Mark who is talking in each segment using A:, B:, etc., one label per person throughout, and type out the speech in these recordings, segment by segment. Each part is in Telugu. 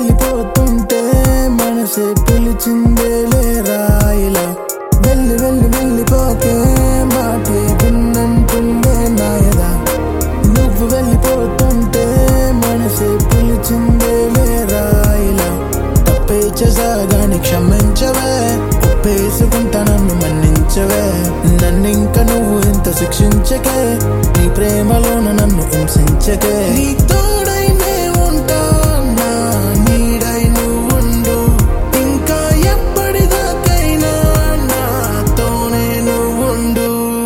A: వెళ్ళిపోతుంటే మనసే పిలిచిందే లేరాయిలా వెళ్ళి వెళ్ళి వెళ్ళిపోకే మాటే విన్నంటుండే నాయదా నువ్వు వెళ్ళిపోతుంటే మనసే పిలిచిందే లేరాయిలా తప్పే చేసాగాని క్షమించవే ఒప్పేసుకుంటా నన్ను మన్నించవే నన్నింక నువ్వు ఇంత శిక్షించకే నీ ప్రేమలోన నన్ను హింసించకే నీ తోడైనే ఉంటా నా నీడై నువ్వుండు ఇంకా ఎప్పటిదాకైనా నాతోనే నువ్వుండు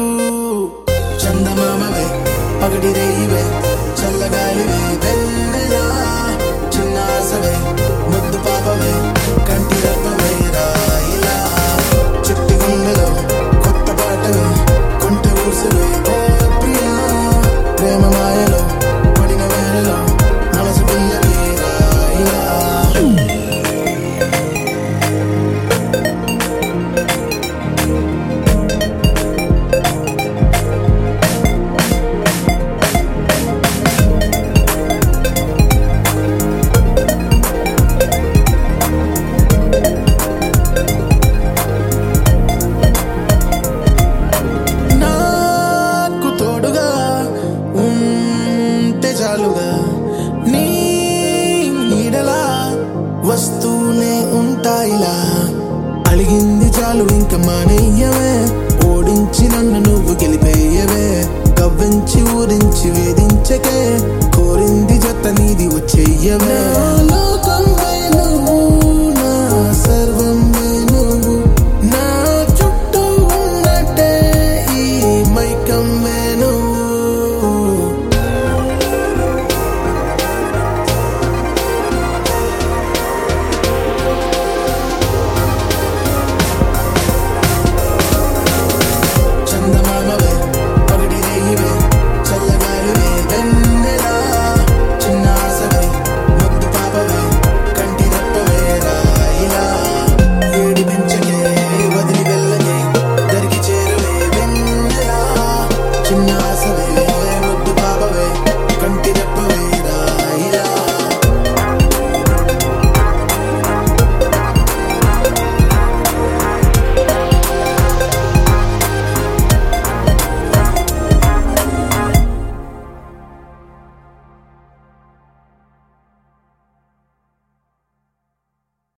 A: చందమామవే పగటి రేయివే చల్లగాలివే వెన్నెలా చిన్న ఆసవే ముద్దు పాపవే కంటి రెప్పవే రాయిలా చిట్టి గుండెలో కొత్త పాటవే కొంటె ఊసవే ఓ ప్రియా ప్రేమ మాయలో పడిన వేళలో మనసు పిల్లవే రాయిలా నాకు తోడుగా ఉంటే చాలుగా నీ నీడలా వస్తూనే ఉంటాయిలా అడిగింది చాలు ఇంక మానేయవే ఓడించి నన్ను నువ్వు గెలిపేయవే కవ్వించి ఊరించి వేధించకే కోరింది జత నీది వచ్చేయవే లోకంవే నువ్వు నా సర్వమే నువ్వు నా చుట్టూ ఉన్నట్టే ఈ మైకమ్మే నువ్వు చందమామవే పగటి రేయివే చల్లగాలివే వెన్నెలా చిన్న ఆసవే ముద్దు పాపవే కంటి రెప్పవే రాయిలా ఏడి పెంచకే వదిలి వెళ్ళకే దరికి చేరువే వెన్నెలా చిన్న